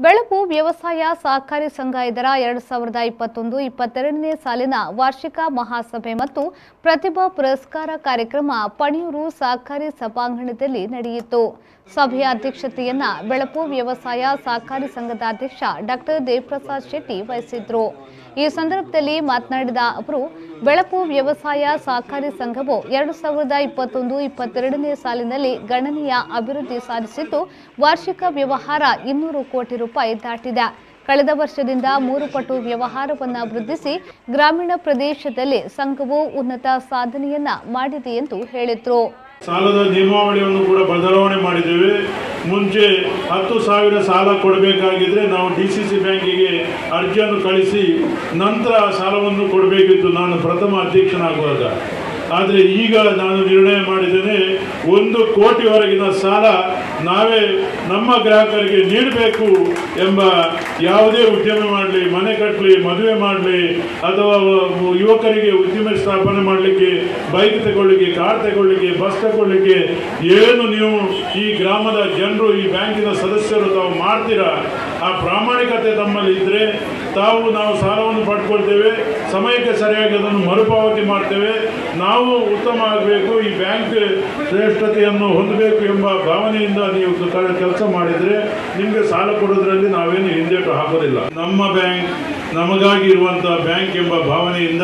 ಬೆಳಪು ವ್ಯವಸಾಯ ಸಹಕಾರಿ ಸಂಘ ಇದರ ಎರಡು ಸಾವಿರದ ಇಪ್ಪತ್ತೊಂದು ಇಪ್ಪತ್ತೆರಡನೇ ಸಾಲಿನ ವಾರ್ಷಿಕ ಮಹಾಸಭೆ ಮತ್ತು ಪ್ರತಿಭಾ ಪುರಸ್ಕಾರ ಕಾರ್ಯಕ್ರಮ ಪಣಿಯೂರು ಸಹಕಾರಿ ಸಭಾಂಗಣದಲ್ಲಿ ನಡೆಯಿತು ಸಭೆಯ ಅಧ್ಯಕ್ಷತೆಯನ್ನ ಬೆಳಪು ವ್ಯವಸಾಯ ಸಹಕಾರಿ ಸಂಘದ ಅಧ್ಯಕ್ಷ ಡಾಕ್ಟರ್ ದೇವಪ್ರಸಾದ್ ಶೆಟ್ಟಿ ವಹಿಸಿದ್ರು ಈ ಸಂದರ್ಭದಲ್ಲಿ ಮಾತನಾಡಿದ ಅವರು ಬೆಳಪು ವ್ಯವಸಾಯ ಸಹಕಾರಿ ಸಂಘವು ಎರಡು ಸಾವಿರದ ಇಪ್ಪತ್ತೊಂದು ಇಪ್ಪತ್ತೆರಡನೇ ಸಾಲಿನಲ್ಲಿ ಗಣನೀಯ ಅಭಿವೃದ್ಧಿ ಸಾಧಿಸಿದ್ದು ವಾರ್ಷಿಕ ವ್ಯವಹಾರ ಇನ್ನೂರು ಕೋಟಿ ರೂಪಾಯಿ ದಾಟಿದೆ ಕಳೆದ ವರ್ಷದಿಂದ ಮೂರು ಪಟ್ಟು ವ್ಯವಹಾರವನ್ನು ವೃದ್ಧಿಸಿ ಗ್ರಾಮೀಣ ಪ್ರದೇಶದಲ್ಲಿ ಸಂಘವು ಉನ್ನತ ಸಾಧನೆಯನ್ನ ಮಾಡಿದೆ ಎಂದು ಹೇಳಿದ್ರು ಸಾಲದ ನಿಯಮಾವಳಿಯನ್ನು ಕೂಡ ಬದಲಾವಣೆ ಮಾಡಿದ್ದೇವೆ ಮುಂಚೆ ಹತ್ತು ಸಾವಿರ ಸಾಲ ಕೊಡಬೇಕಾಗಿದ್ರೆ ನಾವು ಡಿ ಸಿ ಸಿ ಬ್ಯಾಂಕಿಗೆ ಅರ್ಜಿಯನ್ನು ಕಳಿಸಿ ನಂತರ ಸಾಲವನ್ನು ಕೊಡಬೇಕಿತ್ತು ನಾನು ಪ್ರಥಮ ಅಧ್ಯಕ್ಷನಾಗುವಾಗ ಆದರೆ ಈಗ ನಾನು ನಿರ್ಣಯ ಮಾಡಿದ್ದೇನೆ ಒಂದು ಕೋಟಿವರೆಗಿನ ಸಾಲ ನಾವೇ ನಮ್ಮ ಗ್ರಾಹಕರಿಗೆ ನೀಡಬೇಕು ಎಂಬ ಯಾವುದೇ ಉದ್ಯಮ ಮಾಡಲಿ ಮನೆ ಕಟ್ಟಲಿ ಮದುವೆ ಮಾಡಲಿ ಅಥವಾ ಯುವಕರಿಗೆ ಉದ್ಯಮ ಸ್ಥಾಪನೆ ಮಾಡಲಿಕ್ಕೆ ಬೈಕ್ ತಗೊಳ್ಳಿಕ್ಕೆ ಕಾರ್ ತಗೊಳ್ಳಿಕ್ಕೆ ಬಸ್ ತಗೊಳ್ಳಿಕ್ಕೆ ಏನು ನೀವು ಈ ಗ್ರಾಮದ ಜನರು ಈ ಬ್ಯಾಂಕಿನ ಸದಸ್ಯರು ತಾವು ಮಾಡ್ತೀರಾ ಆ ಪ್ರಾಮಾಣಿಕತೆ ತಮ್ಮಲ್ಲಿ ಇದ್ದರೆ ತಾವು ನಾವು ಸಾಲವನ್ನು ಪಡ್ಕೊಳ್ತೇವೆ ಸಮಯಕ್ಕೆ ಸರಿಯಾಗಿ ಅದನ್ನು ಮರುಪಾವತಿ ಮಾಡ್ತೇವೆ ನಾವು ಉತ್ತಮ ಆಗಬೇಕು ಈ ಬ್ಯಾಂಕ್ ಶ್ರೇಷ್ಠತೆಯನ್ನು ಹೊಂದಬೇಕು ಎಂಬ ಭಾವನೆಯಿಂದ ನೀವು ಕೆಲಸ ಮಾಡಿದರೆ ನಿಮಗೆ ಸಾಲ ಕೊಡೋದ್ರಲ್ಲಿ ನಾವೇನು ಹಿಂದೇಟು ಹಾಕೋದಿಲ್ಲ ನಮ್ಮ ಬ್ಯಾಂಕ್ ನಮಗಾಗಿ ಇರುವಂಥ ಬ್ಯಾಂಕ್ ಎಂಬ ಭಾವನೆಯಿಂದ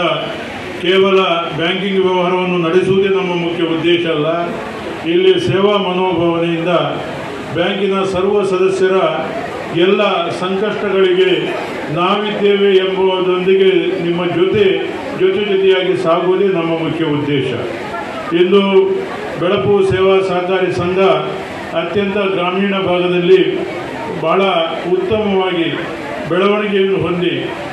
ಕೇವಲ ಬ್ಯಾಂಕಿಂಗ್ ವ್ಯವಹಾರವನ್ನು ನಡೆಸುವುದೇ ನಮ್ಮ ಮುಖ್ಯ ಉದ್ದೇಶ ಅಲ್ಲ ಇಲ್ಲಿ ಸೇವಾ ಮನೋಭಾವನೆಯಿಂದ ಬ್ಯಾಂಕಿನ ಸರ್ವ ಸದಸ್ಯರ ಎಲ್ಲ ಸಂಕಷ್ಟಗಳಿಗೆ ನಾವಿದ್ದೇವೆ ಎಂಬುದರೊಂದಿಗೆ ನಿಮ್ಮ ಜೊತೆ ಜೊತೆ ಜೊತೆಯಾಗಿ ಸಾಗುವುದೇ ನಮ್ಮ ಮುಖ್ಯ ಉದ್ದೇಶ ಇಂದು ಬೆಳಪು ಸೇವಾ ಸಹಕಾರಿ ಸಂಘ ಅತ್ಯಂತ ಗ್ರಾಮೀಣ ಭಾಗದಲ್ಲಿ ಬಹಳ ಉತ್ತಮವಾಗಿ ಬೆಳವಣಿಗೆಯನ್ನು ಹೊಂದಿ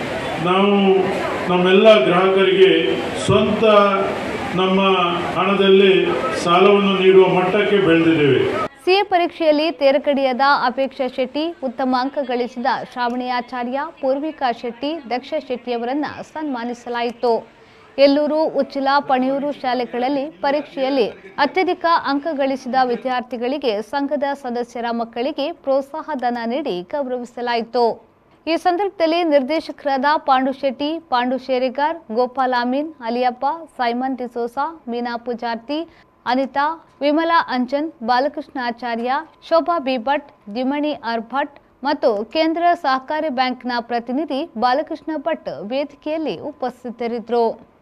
ನಾವು ನಮ್ಮೆಲ್ಲ ಗ್ರಾಹಕರಿಗೆ ಸ್ವಂತ ನಮ್ಮ ಹಣದಲ್ಲಿ ಸಾಲವನ್ನು ನೀಡುವ ಮಟ್ಟಕ್ಕೆ ಬೆಳೆದಿದ್ದೇವೆ ಸಿಎ ಪರೀಕ್ಷೆಯಲ್ಲಿ ತೇರ್ಗಡೆಯಾದ ಅಪೇಕ್ಷಾ ಶೆಟ್ಟಿ ಉತ್ತಮ ಅಂಕ ಗಳಿಸಿದ ಶ್ರಾವಣಿ ಆಚಾರ್ಯ ಪೂರ್ವಿಕಾ ಶೆಟ್ಟಿ ದಕ್ಷ ಶೆಟ್ಟಿಯವರನ್ನ ಸನ್ಮಾನಿಸಲಾಯಿತು ಎಲ್ಲೂರು ಉಚ್ಚಿಲ ಪಣಿಯೂರು ಶಾಲೆಗಳಲ್ಲಿ ಪರೀಕ್ಷೆಯಲ್ಲಿ ಅತ್ಯಧಿಕ ಅಂಕ ಗಳಿಸಿದ ವಿದ್ಯಾರ್ಥಿಗಳಿಗೆ ಸಂಘದ ಸದಸ್ಯರ ಮಕ್ಕಳಿಗೆ ಪ್ರೋತ್ಸಾಹಧನ ನೀಡಿ ಗೌರವಿಸಲಾಯಿತು ಈ ಸಂದರ್ಭದಲ್ಲಿ ನಿರ್ದೇಶಕರಾದ ಪಾಂಡು ಶೆಟ್ಟಿ ಪಾಂಡು ಶೇರಿಗಾರ್ ಗೋಪಾಲ್ ಅಮೀನ್ ಅಲಿಯಪ್ಪ ಸೈಮನ್ ಡಿಸೋಸಾ ಮೀನಾ ಪೂಜಾರ್ತಿ ಅನಿತಾ ವಿಮಲಾ ಅಂಚನ್ ಬಾಲಕೃಷ್ಣ ಆಚಾರ್ಯ ಶೋಭಾ ಬಿ ಭಟ್ ದಿಮಣಿ ಆರ್ ಭಟ್ ಮತ್ತು ಕೇಂದ್ರ ಸಹಕಾರಿ ಬ್ಯಾಂಕ್ನ ಪ್ರತಿನಿಧಿ ಬಾಲಕೃಷ್ಣ ಭಟ್ ವೇದಿಕೆಯಲ್ಲಿ ಉಪಸ್ಥಿತರಿದ್ದರು